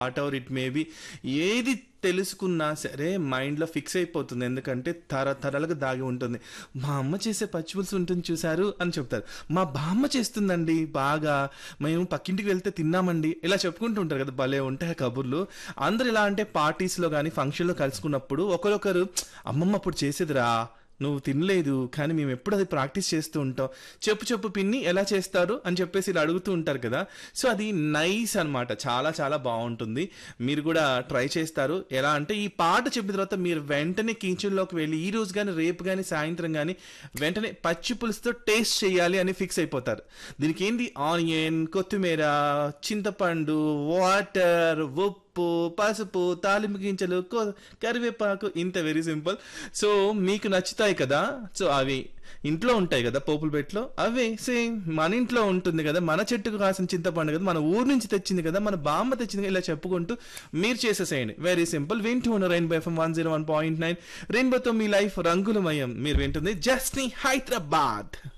what whatever it may be ఏది తెలుసుకున్నా సరే మైండ్లో ఫిక్స్ అయిపోతుంది ఎందుకంటే తరతరాలకు దాగి ఉంటుంది మా అమ్మ చేసే పచ్చిపులుసు ఉంటుంది చూసారు అని చెప్తారు మా బామ్మ చేస్తుందండి బాగా మేము పక్కింటికి వెళ్తే తిన్నామండి ఇలా చెప్పుకుంటూ ఉంటారు కదా భలే ఉంటాయి ఆ కబుర్లు అందరు ఇలా అంటే పార్టీస్లో కానీ ఫంక్షన్లో కలుసుకున్నప్పుడు ఒకరొకరు అమ్మమ్మ అప్పుడు చేసేదిరా నువ్వు తినలేదు కానీ మేము ఎప్పుడు అది ప్రాక్టీస్ చేస్తూ ఉంటాం చెప్పు చెప్పు పిన్ని ఎలా చేస్తారు అని చెప్పేసి ఇలా అడుగుతూ ఉంటారు కదా సో అది నైస్ అన్నమాట చాలా చాలా బాగుంటుంది మీరు కూడా ట్రై చేస్తారు ఎలా అంటే ఈ పాట చెప్పిన తర్వాత మీరు వెంటనే కిచెన్లోకి వెళ్ళి ఈ రోజు కానీ రేపు కానీ సాయంత్రం కానీ వెంటనే పచ్చి పులుసుతో టేస్ట్ చేయాలి అని ఫిక్స్ అయిపోతారు దీనికి ఏంటి ఆనియన్ కొత్తిమీర చింతపండు వాటర్ ఉప్పు పసుపు తాలింపు గింజలు కొ- కరివేపాకు ఇంత వెరీ సింపుల్ సో మీకు నచ్చుతాయి కదా సో అవి ఇంట్లో ఉంటాయి కదా పోపుల బెట్లో అవే సేమ్ మన ఇంట్లో ఉంటుంది కదా మన చెట్టుకు కాసిన చింతపండు కదా మన ఊరు నుంచి తెచ్చింది కదా మన బామ్మ తెచ్చింది కదా ఇలా చెప్పుకుంటూ మీరు చేసేసేయండి వెరీ సింపుల్ వింటూ ఉన్న rainbow FM one zero one point nine రెయిన్బోతో మీ లైఫ్ రంగులమయం మీరు వింటుంది జస్ట్ హైదరాబాద్